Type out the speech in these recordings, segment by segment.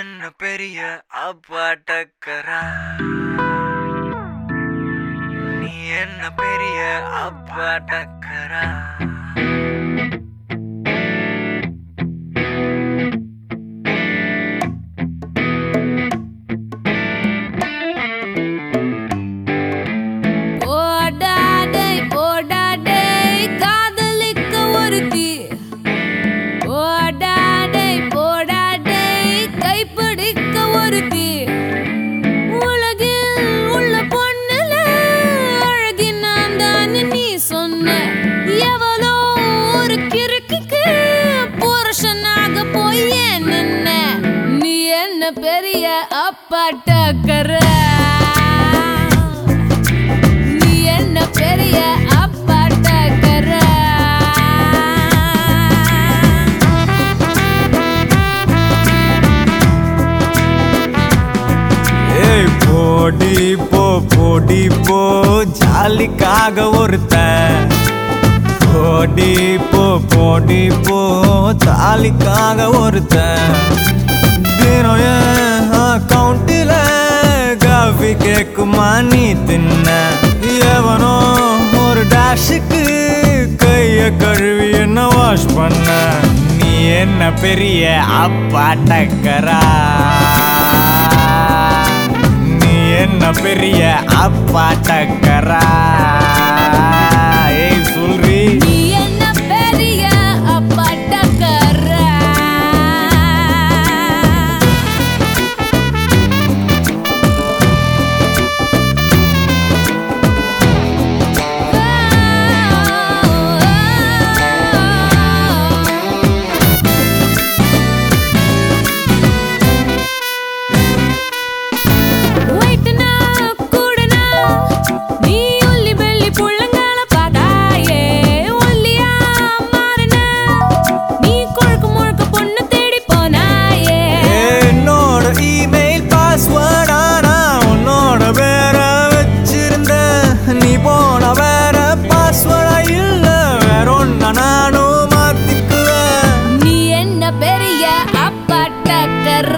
என்ன பெரிய அப்பாட்டக்கரா நீ என்ன பெரிய அப்பாட்டக்கரா போடாடே போடாடே காதலிக்க ஒருத்தி போடாடே போடாடே கைப்பிடிக்க ஒருத்தி உலகில் உள்ள பொண்ணுல அழகி நான் தான் நீ சொன்ன எவளோ ஒரு கிறுக்குக்கு புருஷனாக போய் ஏன் நின்ன நீ என்ன பெரிய அப்பாட்டக்கற நீ என்ன பெரிய அப்பாட்டக்கற ஏய் போடி போ போடி போ ஜாலிக்காக ஒருத்தன் போடி போ போடி போ தாலிக்காக ஒருத்தன் தினம் என் அக்கௌண்ட்டில் காஃபி கேக்குமா நீ தின்ன எவனோ ஒரு டேஷுக்கு கைய கழுவி என்ன வாஷ் பண்ண நீ என்ன பெரிய அப்பாட்டக்கரா நீ என்ன பெரிய அப்பாட்டக்கரா ஏய் சொல்றி நீ என்ன பெரிய அப்பாட்டக்கற வெயிட்டுனா கூடனா நீ ஒல்லி வெள்ளி புள்ளங்கால பார்த்தாயே ஒல்லியா மாறின நீ கொழுக்கு முழுக்க பொண்ணு தேடி போனாயே என்னோட இமெயில் பாஸ்வேர்டா நான் உன்னோட பேர வச்சிருந்த நீ போன வேற பாஸ்வேர்டா இல்ல வேற ஒன்ன நானும் மாத்திக்குவேன் நீ என்ன பெரிய அப்பாட்டக்கற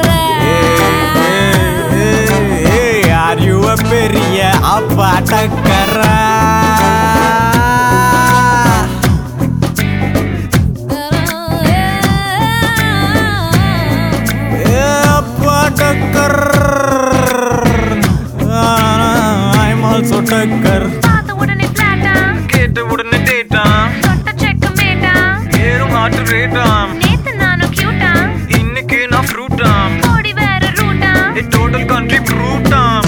ஆர் யூ பெரிய அப்பாட்டக்கரா அப்பாட்டக்கர் ஐம் ஆல்சோ டக்கர் பார்த்த உடனே பிளாட்டா கேட்ட உடனே டேட்டா தொட்ட செக்க மேட்டா ஏறும் ஆட்டு ரேட்டாம் நேத்து நானும் கியூட்டா இன்னைக்கு நான் ஃப்ரூட்டாம் ஓடி வேற ரூட்டா டோட்டல் கண்ட்ரி ஃப்ரூட்டாம்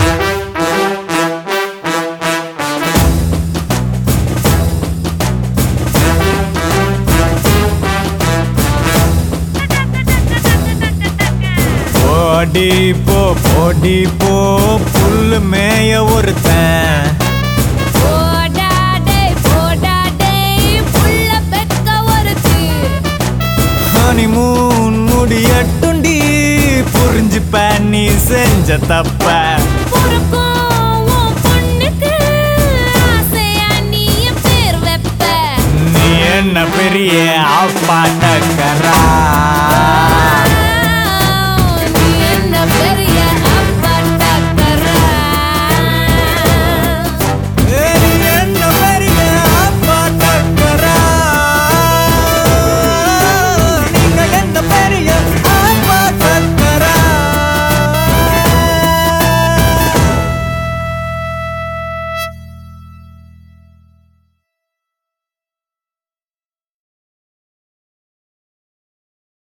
போடி போ போடி போ புல்லு மேய ஒருத்தன் போடாடே போடாடே புள்ள பெக்க ஒருத்தி ஹனிமூன் முடியட்டுண்டி புரிஞ்சுப்ப நீ செஞ்ச தப்ப பொறுக்கும் உன் பொண்ணுக்கு ஆசையா நீ என் பேர் வைப்ப நீ என்ன பெரிய அப்பாட்டக்கரா